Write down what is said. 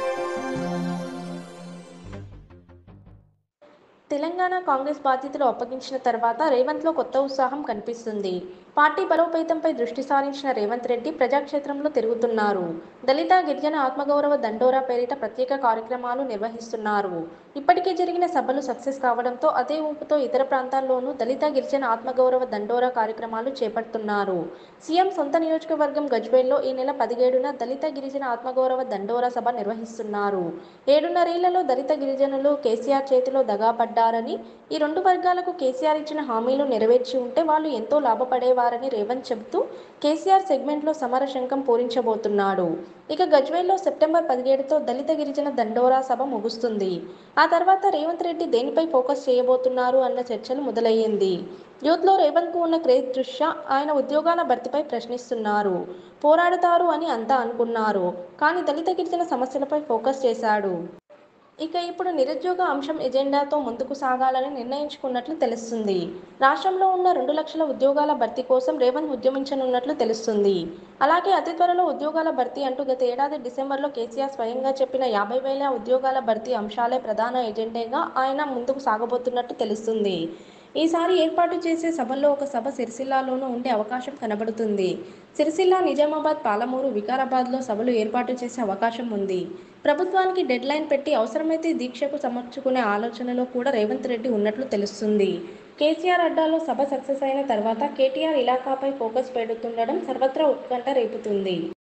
తెలంగాణ కాంగ్రెస్ బాధ్యతలు అప్పగించిన తర్వాత రేవంత్లో కొత్త ఉత్సాహం కనిపిస్తుంది పార్టీ బలోపేతంపై దృష్టి సారించిన రేవంత్ రెడ్డి ప్రజాక్షేత్రంలో తిరుగుతున్నారు దళిత గిరిజన ఆత్మగౌరవ దండోరా పేరిట ప్రత్యేక కార్యక్రమాలు నిర్వహిస్తున్నారు ఇప్పటికే జరిగిన సభలు సక్సెస్ కావడంతో అదే ఊపుతో ఇతర ప్రాంతాల్లోనూ దళిత గిరిజన ఆత్మగౌరవ దండోరా కార్యక్రమాలు చేపడుతున్నారు సీఎం సొంత నియోజకవర్గం గజ్వేల్లో ఈ నెల పదిహేడున దళిత గిరిజన ఆత్మగౌరవ దండోరా సభ నిర్వహిస్తున్నారు ఏడున్నరేళ్లలో దళిత గిరిజనులు కేసీఆర్ చేతిలో దగాపడ్డారని ఈ రెండు వర్గాలకు కేసీఆర్ ఇచ్చిన హామీలు నెరవేర్చి ఉంటే వాళ్ళు ఎంతో లాభపడేవారని రేవంత్ చెబుతూ కేసీఆర్ సెగ్మెంట్లో సమరశంఖం పూరించబోతున్నాడు ఇక గజ్వేల్లో సెప్టెంబర్ పదిహేడుతో దళిత గిరిజన దండోరా సభ ముగుస్తుంది ఆ తర్వాత రేవంత్ రెడ్డి దేనిపై ఫోకస్ చేయబోతున్నారు అన్న చర్చలు మొదలయ్యింది యూత్లో రేవంత్కు ఉన్న క్రేజ్ దృష్ట్యా ఆయన ఉద్యోగాల భర్తీపై ప్రశ్నిస్తున్నారు పోరాడతారు అని అంతా అనుకున్నారు కానీ దళిత గిరిజన సమస్యలపై ఫోకస్ చేశాడు ఇక ఇప్పుడు నిరుద్యోగ అంశం ఎజెండాతో ముందుకు సాగాలని నిర్ణయించుకున్నట్లు తెలుస్తుంది రాష్ట్రంలో ఉన్న రెండు లక్షల ఉద్యోగాల భర్తీ కోసం రేవంత్ ఉద్యమించనున్నట్లు తెలుస్తుంది అలాగే అతి త్వరలో ఉద్యోగాల భర్తీ అంటూ గత ఏడాది డిసెంబర్లో కేసీఆర్ స్వయంగా చెప్పిన యాభై వేల ఉద్యోగాల భర్తీ అంశాలే ప్రధాన ఎజెండేగా ఆయన ముందుకు సాగబోతున్నట్టు తెలుస్తుంది ఈసారి ఏర్పాటు చేసే సభల్లో ఒక సభ సిరిసిల్లాలోనూ ఉండే అవకాశం కనబడుతుంది సిరిసిల్ల నిజామాబాద్ పాలమూరు వికారాబాద్లో సభలు ఏర్పాటు చేసే అవకాశం ఉంది ప్రభుత్వానికి డెడ్ లైన్ పెట్టి అవసరమైతే దీక్షకు సమర్చుకునే ఆలోచనలో కూడా రేవంత్ రెడ్డి ఉన్నట్లు తెలుస్తుంది కేసీఆర్ అడ్డాలో సభ సక్సెస్ అయిన తర్వాత కేటీఆర్ ఇలాకాపై ఫోకస్ పెడుతుండడం సర్వత్రా ఉత్కంఠ రేపుతుంది